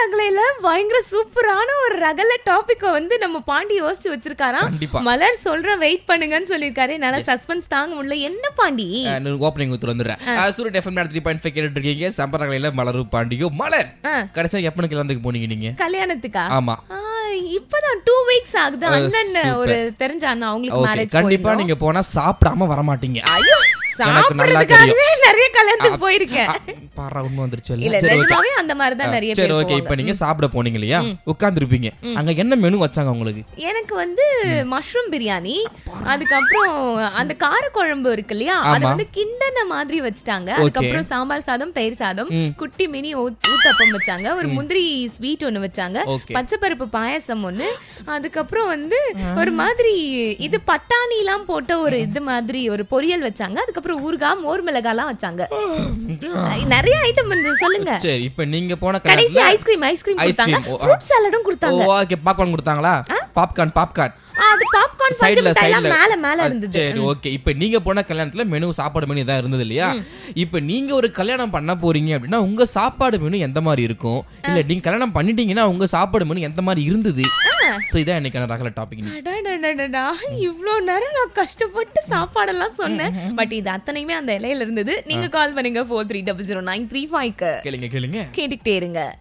ரகலையில பயங்கர சூப்பரான ஒரு ரகல டாபிக்க வந்து நம்ம பாண்டி யோசிச்சு வச்சிருக்காராம் கண்டிப்பா. மலர் சொல்ற வெயிட் பண்ணுங்கன்னு சொல்லிருக்காரு என்னால சஸ்பென்ஸ் தாங்க முடியல என்ன பாண்டி ஓப்பனிங் ஊத்து வந்துடுறேன் சூரிய எஃப்எம் த்ரீ பாயிண்ட் ஃபைவ் கேட்டு இருக்கீங்க சம்பரங்களையில மலரும் பாண்டியும் மலர் ஆ. கடைசியா எப்ப கிளம்புக்கு போனீங்க நீங்க கல்யாணத்துக்கா ஆமா ஆ, இப்பதான் டூ வீக்ஸ் ஆகுது ஆ, அண்ணன் super. ஒரு தெரிஞ்ச அண்ணா அவங்களுக்கு ஓகே மேரேஜ் கண்டிப்பா நீங்க போனா சாப்பிடாம வர மாட்டீங்க ஐயோ எனக்கு நல்லா சாப்பிடுறதுக்காகவே நிறைய கல்யாணத்துக்கு போயிருக்கேன் பாரா உண்மை வந்துருச்சு இல்ல சரி ஓகே நிஜமாவே அந்த மாதிரி தான் நிறைய சரி பேர் ஓகே இப்ப போவாங்க. நீங்க சாப்பிட போனீங்க இல்லையா உட்கார்ந்துருப்பீங்க அங்க என்ன மெனு வச்சாங்க உங்களுக்கு எனக்கு வந்து மஷ்ரூம் பிரியாணி அதுக்கப்புறம் அந்த காரக்குழம்பு இருக்கு இல்லையா அது ஆமா. வந்து கிண்டன மாதிரி வச்சுட்டாங்க அதுக்கப்புறம் சாம்பார் சாதம் தயிர் சாதம் குட்டி மினி ஊத்- ஊத்தப்பம் வச்சாங்க ஒரு முந்திரி ஸ்வீட் ஒண்ணு வச்சாங்க Okay. பச்சைப்பருப்பு பாயாசம் ஒண்ணு அதுக்கப்புறம் வந்து ஒரு மாதிரி இது பட்டாணி எல்லாம் போட்ட ஒரு இது மாதிரி ஒரு பொரியல் வச்சாங்க அதுக்கப்புறம் ஊறுகாய் மோர் மிளகாலாம் வச்சாங்க நிறைய ஐட்டம் வந்து சொல்லுங்க சரி இப்ப நீங்க போன கடைசி கல்யாணத்துல ஐஸ்கிரீம் ஐஸ்கிரீம் Ice கொடுத்தாங்க cream, ஓ, ஆ. ஃப்ரூட் சாலடும் கொடுத்தாங்க ஓகே பாப்கார்ன் கொடுத்தாங்களா பாப்கார்ன் பாப்கார்ன் ஆ, அது பாப்கார்ன் சைடுல பச்சை சைடுல மேல மேல இருந்தது சரி ஓகே இப்போ நீங்க போன கல்யாணத்துல மெனு சாப்பாடு மெனு தான் இருந்தது இல்லையா இப்போ நீங்க ஒரு கல்யாணம் பண்ண போறீங்க அப்படின்னா உங்க சாப்பாடு மெனு எந்த மாதிரி இருக்கும் இல்ல நீங்க கல்யாணம் பண்ணிட்டீங்கன்னா உங்க சாப்பாடு மெனு எந்த மாதிரி இருந்தது சோ இதான் இன்னைக்கான ரகல டாபிக் அடடடடடா, இவ்ளோ நேரம் நான் கஷ்டப்பட்டு சாப்பாடெல்லாம் சொன்னேன் பட் இது அத்தனையுமே அந்த இலையில இருந்தது நீங்க கால் பண்ணுங்க four three double zero nine three ஃபைவ்க்கு கேளுங்க கேளுங்க கேட்டுக்கிட்டே இருங்க